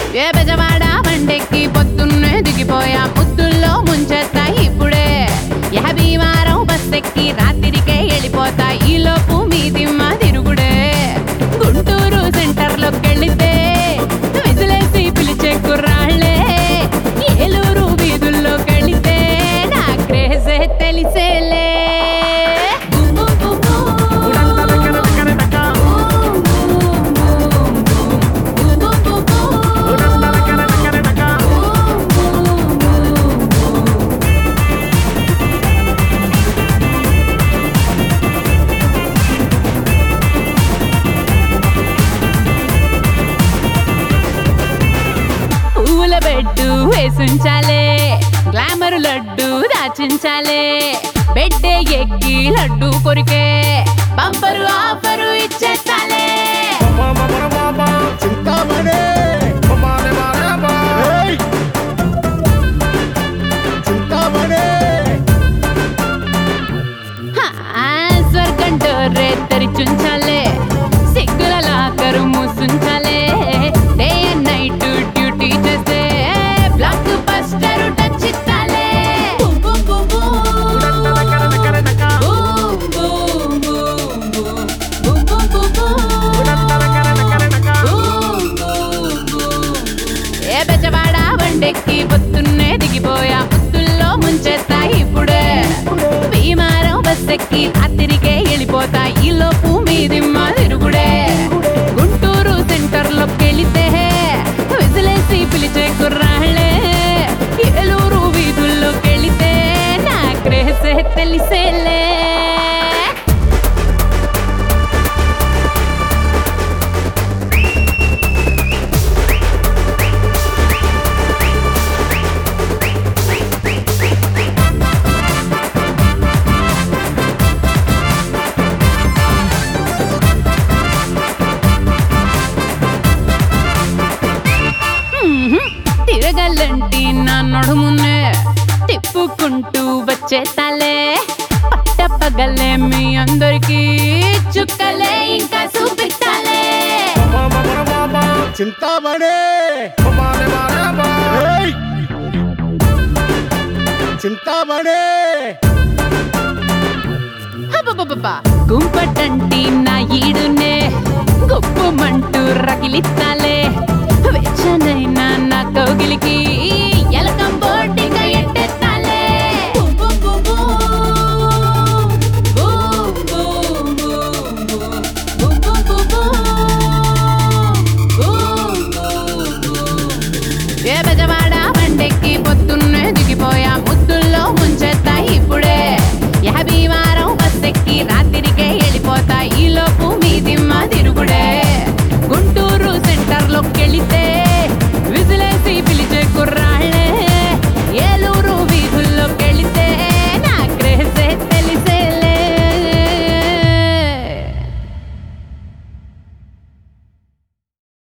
ఏ బెజవాడ బండెక్కి పొద్దున్నే దిగిపోయా ముద్దుల్లో ముంచేస్తా ఇప్పుడే యాభై వారం బస్సెక్కి రాత్రికే వెళ్ళిపోతా ఈ లోపు మీ దిమ్మ తిరుగుడే గుంటూరు సెంటర్లోకి వెళితే విజిలేసి పిలిచే కుర్రాళ్ళే ఏలూరు వీధుల్లోకి వెళితే నా క్రేజే తెలిసేలే పువ్వుల బెడ్డు వేసుంచాలే గ్లామర్ లడ్డు దాచించాలే బెడ్డే ఎక్కి లడ్డు కొరికే బంపరు ఆఫరు ఇచ్చేస్తాలే చింతామణి ఏయ్! చింతామణి హా, స్వర్గం డోరే తెరిచుంచాలే సిగ్గుల లాకరు మూసుంచాలే డే అండ్ నైట్ డ్యూటీ చేస్తే బ్లాక్ బస్టర్ టచ్ ఇస్తాలే boom boom boom boom. Boom boom boom boom. Boom boom boom బూమ్. ఏ బెజవాడ బండెక్కి పొద్దున్నే దిగిపోయా ముద్దుల్లో ముంచేస్తా ఇప్పుడే భీమారం బస్సెక్కి రాత్రికే వెళ్ళిపోతా ఈ లోపు మీదిమ్మ తిరుగుడే గుంటూరు సెంటర్ లోకి వెళితే విజిలేసి పిలిచే కుర్రాళ్ళే ఏలూరు వీధుల్లోకి వెళితే నా క్రేసే తెలిసేలే మ్మ్హ్మ్. తిరగలంటి నా నడుమునే తిప్పుకుంటూ వచ్చేస్తాలే పట్టపగలే మీ అందరికి చుక్కలే ఇంకా చూపిస్తాలే చింతామణి ఏయ్! చింతామణి హబబబబ. గుంపటంటి నా ఈ